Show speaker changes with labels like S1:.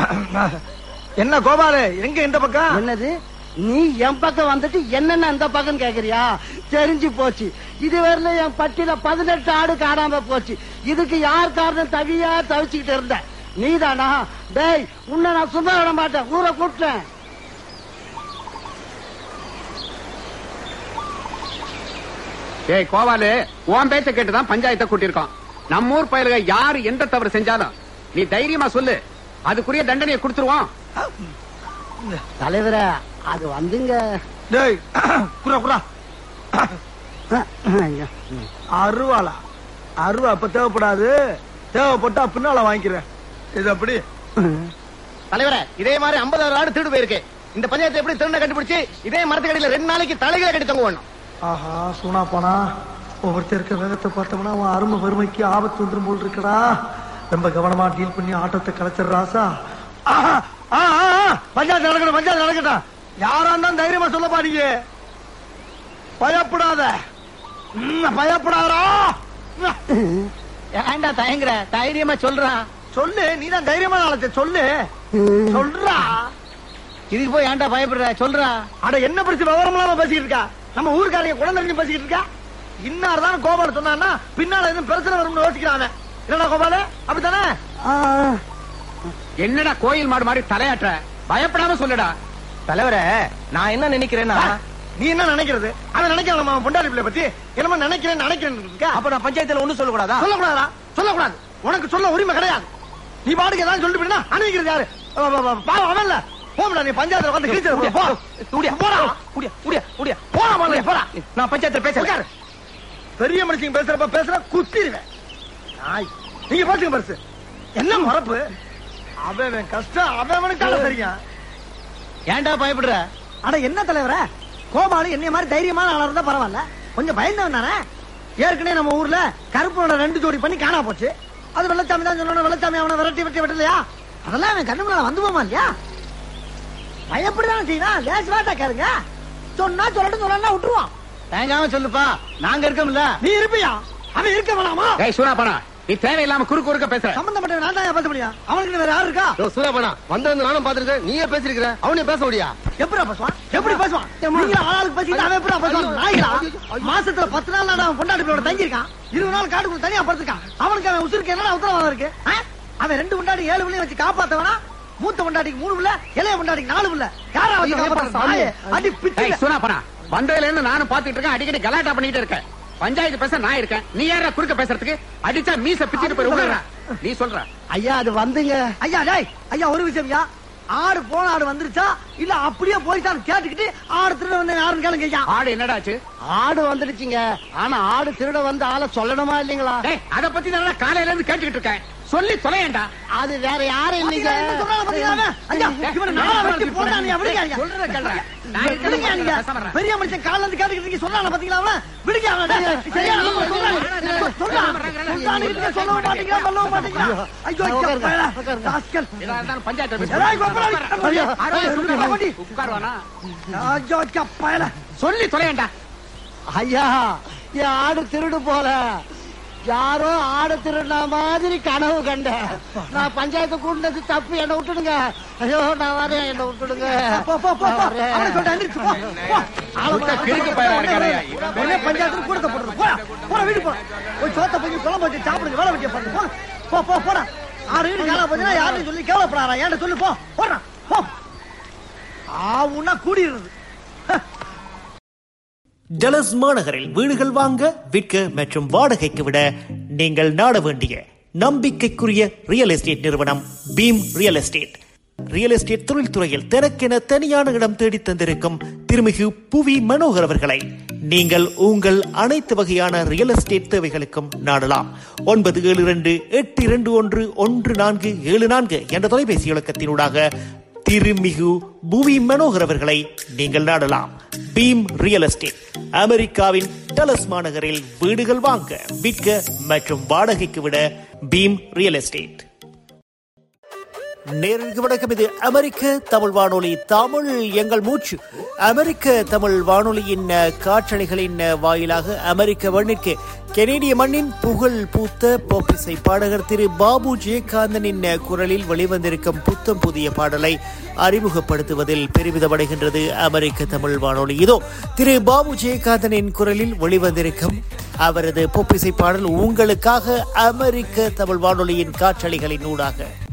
S1: என்ன கோபாலு எங்க இந்த பக்கம்
S2: என்னது நீ என் பக்கம் வந்துட்டு என்னென்ன அந்த பக்கம் கேக்குறியா தெரிஞ்சு போச்சு இதுவரையில என் பட்டியல பதினெட்டு ஆடு காணாம போச்சு இதுக்கு யார் காரணம் தவியா தவிச்சுக்கிட்டு இருந்த நீதானா டேய் உன்னை நான் சும்மா விட மாட்டேன் ஊரை கூட்டேன்
S3: ஏய் கோவாலு உன் பேச்ச கேட்டுதான் பஞ்சாயத்தை கூட்டியிருக்கோம் நம்ம ஊர் பயலுக யாரு எந்த தவறு செஞ்சாலும் நீ தைரியமா சொல்லு அதுக்குரிய தண்டனையை கொடுத்துருவோம்
S2: தலைவரே அது வந்துங்க
S1: டேய் குரா குரா அருவாளா அருவா அப்ப தேவைப்படாது தேவைப்பட்டா பின்னால வாங்கிக்கிறேன் இது அப்படி
S4: தலைவரே இதே மாதிரி 50000 ஆடு திருடு போயிருக்கு இந்த பஞ்சாயத்தை எப்படி திருண்ண கண்டுபிடிச்சு இதே மரத்துக்கடியில ரெண்டு நாளைக்கு தலைகளை கட்டி தொங்க வேணும்
S1: ஆஹா சூனா போனா ஒவ்வொருத்தர் இருக்க வேகத்தை பார்த்தோம்னா அவன் அருமை வறுமைக்கு ஆபத்து வந்துரும் போல் இருக்கடா ரொம்ப கவனமா டீல் பண்ணி ஆட்டத்தை கலைச்சிடுறாசா ஆஹா, ஆ, ஆ, ஆ, பஞ்சாயத்து நடக்கணும் பஞ்சாயத்து நடக்கட்டும் யாரா இருந்தாலும் தைரியமா சொல்ல பாருங்க பயப்படாத ம், பயப்படாதடா
S4: ஏன்டா தயங்குற தைரியமா சொல்றான்
S1: சொல்லு நீதான் தைரியமா நாளத்தை சொல்லு சொல்றா
S4: இதுக்கு போய் ஏன்டா பயப்படுற சொல்றா
S1: அட என்ன பிரச்சனை விவரம் இல்லாம பேசிக்கிட்டு இருக்கா நம்ம ஊருக்காரங்க குழந்தை தெரிஞ்சு பேசிக்கிட்டு இருக்கா இன்னார் தான் கோபால சொன்னான்னா பின்னால எதுவும் பிரச்சனை வரும்னு யோசிக்கிறான் என்னடா கோபால அப்படித்தானே
S3: என்னடா கோயில் மாடு மாதிரி தலையாட்டுற பயப்படாம சொல்லுடா
S4: தலைவரே நான் என்ன நினைக்கிறேன்னா
S1: நீ என்ன நினைக்கிறது அவன் நினைக்கலாம் நம்ம பொண்டாடி பிள்ளை பத்தி என்னமோ நினைக்கிறேன் நினைக்கிறேன் இருக்கா
S4: அப்ப நான் பஞ்சாயத்துல ஒண்ணு சொல்லக்கூடாதா
S1: சொல்லக்கூடாதா சொல்லக்கூடாது உனக்கு சொல்ல உரிமை கிடையாது நீ பாட்டுக்கு ஏதாவது சொல்லிட்டு போயினா அனுப்பிக்கிறது யாரு அவ- அவ- அவ- பாவம் அவன் இல்ல போம்டா நீ பஞ்சாயத்துல உட்காந்து கிழிச்சு போ
S4: உடியா
S1: போடா
S4: உடியா உடியா உடியா
S1: போடா முதல்ல, போடா
S4: நான் பஞ்சாயத்துல பேசுறேன்
S1: உட்காரு. பெரிய மனுஷங்க பேசுறப்ப பேசுற குத்திடுவேன் நாய். நீங்க பேசுங்க பரிசு என்ன மறப்பு அவன் அவன் கஷ்டம் அவன் அவனுக்கால தெரியும்
S4: ஏன்டா பயப்படுற
S1: அட என்ன தலைவர கோபாலு என்னைய மாதிரி தைரியமான ஆளா இருந்தா பரவாயில்ல கொஞ்சம் பயந்தவன் தானே ஏற்கனவே நம்ம ஊர்ல கருப்பனோட ரெண்டு ஜோடி பண்ணி காணா போச்சு அது வெள்ளச்சாமி தான் சொன்ன வெள்ளச்சாமி அவனை விரட்டி விரட்டி விட்டலையா அதெல்லாம் அவன் கண்ணு முன்னால வந்து போமா இல்லையா பயப்படுதானே செய்யணும் லேஸ் வாட்டா கேளுங்க சொன்னா சொல்லட்டும் சொல்லலாம் விட்டுருவான்
S4: தயங்காம சொல்லுப்பா நாங்க இருக்கோம்ல
S1: நீ இருப்பியா அவன் இருக்க வேணாமா
S3: ஏய் சூனா பணா நீ தேவையில்லாம குறுக்கு குறுக்க பேசுற
S1: சம்பந்தப்பட்ட நான் தான் பேச முடியும் அவனுக்கு வேற யாரு இருக்கா
S4: சூரியபனா வந்திருந்து நானும் பாத்துருக்கேன் நீயே பேசிருக்கிற அவனே பேச முடியா
S1: எப்படி பேசுவான் எப்படி பேசுவான் நீங்க ஆளாளுக்கு பேசிட்டு அவன் எப்படி பேசுவான் நாய்களா மாசத்துல பத்து நாள் நான் அவன் பொண்டாட்டி பிள்ளையோட தங்கியிருக்கான் இருபது நாள் காட்டுக்குள்ள தனியா படுத்துக்கான் அவனுக்கு அவன் உசுருக்கு என்னடா உத்தரவாதம் இருக்கு ஆ? அவன் ரெண்டு பொண்டாட்டி ஏழு பிள்ளைய வச்சு காப்பாத்தவனா மூத்த பொண்டாட்டிக்கு மூணு பிள்ளை இளைய பொண்டாட்டிக்கு நாலு பிள்ளை யாரா வச்சு காப்பாத்துறது? நாயே, அடி பிச்சு
S3: ஏய் சூனா பணா வந்ததுல இருந்து நானும் பாத்துட்டு இருக்கேன் அடிக்கடி கலாட்டா பண்ணிட்டு இருக்கேன் பஞ்சாயத்து பேச நான் இருக்கேன் நீ யாரா குறுக்க பேசுறதுக்கு அடிச்சா மீச பிச்சுட்டு போய் விடுறா நீ சொல்ற
S2: ஐயா அது வந்துங்க
S1: ஐயா டேய் ஐயா ஒரு விஷயம் ஐயா ஆடு போன ஆடு வந்துருச்சா இல்ல அப்படியே போயிட்டான்னு கேட்டுக்கிட்டு ஆடு திருட வந்து யாருன்னு கேளுங்க ஐயா
S3: ஆடு என்னடாச்சு
S2: ஆடு வந்துடுச்சுங்க ஆனா ஆடு திருட வந்து ஆளை சொல்லணுமா இல்லைங்களா
S3: டேய் அத பத்தி நான் காலையில இருந்து கேட்டுக்கிட்டு இருக்கேன் சொல்லி தொலையேண்டா
S2: அது வேற யாரும் இல்லைங்க
S1: பாத்தீங்களா, என்ன சொல்றாங்க பாத்தீங்களா? ஐயா, இவனை நாலா வெட்டி போட்டா நீ விடுங்க ஐயா.
S3: சொல்றத கேளுடா. நான்
S1: விடுங்க
S3: இருக்கேன்,
S1: நீங்க.
S3: பேசாம இருடா.
S1: பெரிய மனுஷன் காலைல இருந்து கேட்டுக்கிட்டு இருக்கீங்க, சொல்றானா பாத்தீங்களா அவன்? விடுங்க அவனை, டேய். சரியா, அவன் சொல்றான். சொல்றான். சொல்றான்னு இருக்கீங்க, சொல்லவும் மாட்டீங்களா, சொல்லவும் மாட்டீங்களா? ஐயோ, ஐயா, பயலா. ராஸ்கல்.
S3: இதா இருந்தாலும் பஞ்சாயத்து பேசு.
S1: ஏய், கோபாலா, ஐயா,
S3: ஆடு
S1: ஐயா,
S3: சொல்லுடா,
S1: சொல்லுடா, வண்டி.
S3: உட்காருவானா?
S1: ஐயோ, ஐயா, பயலா.
S3: சொல்லி தொலையேண்டா
S2: ஐயா என் ஆடு திருடு போல யாரோ ஆடு திருடின மாதிரி கனவு கண்டேன் நான் பஞ்சாயத்து கூட்டினது தப்பு என்ன விட்டுடுங்க ஐயோ நான் வரேன் என்ன விட்டுடுங்க
S1: போ, போ, போ,
S2: நான்
S1: போ.
S2: வரேன்.
S1: அவனை சொல்லிட்டு எந்திரிச்சு போ. போ. ஆளை
S3: விட்டா கிறுக்கு பயலா இருக்கானேயா, இவன்
S1: உடனே பஞ்சாயத்துல கூட்டத்தை போடுறது. போடா. போடா, வீட்டுக்கு போடா. போய் சோத்தை பொங்கி குழம்பு வச்சு சாப்பிடுங்க, வேலை வெட்டிய பாருங்க. போங்க. போ, போ, போடா. ஆறு வீடு காணாம போச்சுன்னா யாரையும் சொல்லி கேவலப்படாதா. என்கிட்ட சொல்லு, போ. போடா. போ. ஆவுன்னா கூடிடுறது
S5: டலஸ் மாநகரில் வீடுகள் வாங்க விற்க மற்றும் வாடகைக்கு விட நீங்கள் நாட வேண்டிய நம்பிக்கைக்குரிய ரியல் எஸ்டேட் நிறுவனம் Bheem real estate real estate தொழில்துறையில் தனக்கென தனியான இடம் தேடி தந்திருக்கும் திருமிகு புவி மனோகர் அவர்களை நீங்கள் உங்கள் அனைத்து வகையான ரியல் எஸ்டேட் தேவைகளுக்கும் நாடலாம் ஒன்பது ஏழு இரண்டு எட்டு இரண்டு ஒன்று ஒன்று நான்கு ஏழு நான்கு என்ற தொலைபேசி இலக்கத்தினூடாக திருமிகு புவி மனோகர் அவர்களை நீங்கள் நாடலாம் பீம் ரியல் எஸ்டேட் அமெரிக்காவின் டலஸ் மாநகரில் வீடுகள் வாங்க விற்க மற்றும் வாடகைக்கு விட பீம் ரியல் எஸ்டேட் நேரடிக்கு வணக்கம் இது அமெரிக்க தமிழ் வானொலி தமிழ் எங்கள் மூச்சு அமெரிக்க தமிழ் வானொலியின் அஹ், காற்றலைகளின் அஹ், வாயிலாக அமெரிக்க மண்ணிற்கு கெனேடிய மண்ணின் புகழ் பூத்த போப்பிசை பாடகர் திரு பாபு ஜெயகாந்தனின் அஹ், குரலில் வெளிவந்திருக்கும் புத்தம் புதிய பாடலை அறிமுகப்படுத்துவதில் பெருமிதமடைகின்றது அமெரிக்க தமிழ் வானொலி இதோ திரு பாபு ஜெயகாந்தனின் குரலில் வெளிவந்திருக்கும் அவரது பொப்பிசை பாடல் உங்களுக்காக அமெரிக்க தமிழ் வானொலியின் காற்றலைகளின் ஊடாக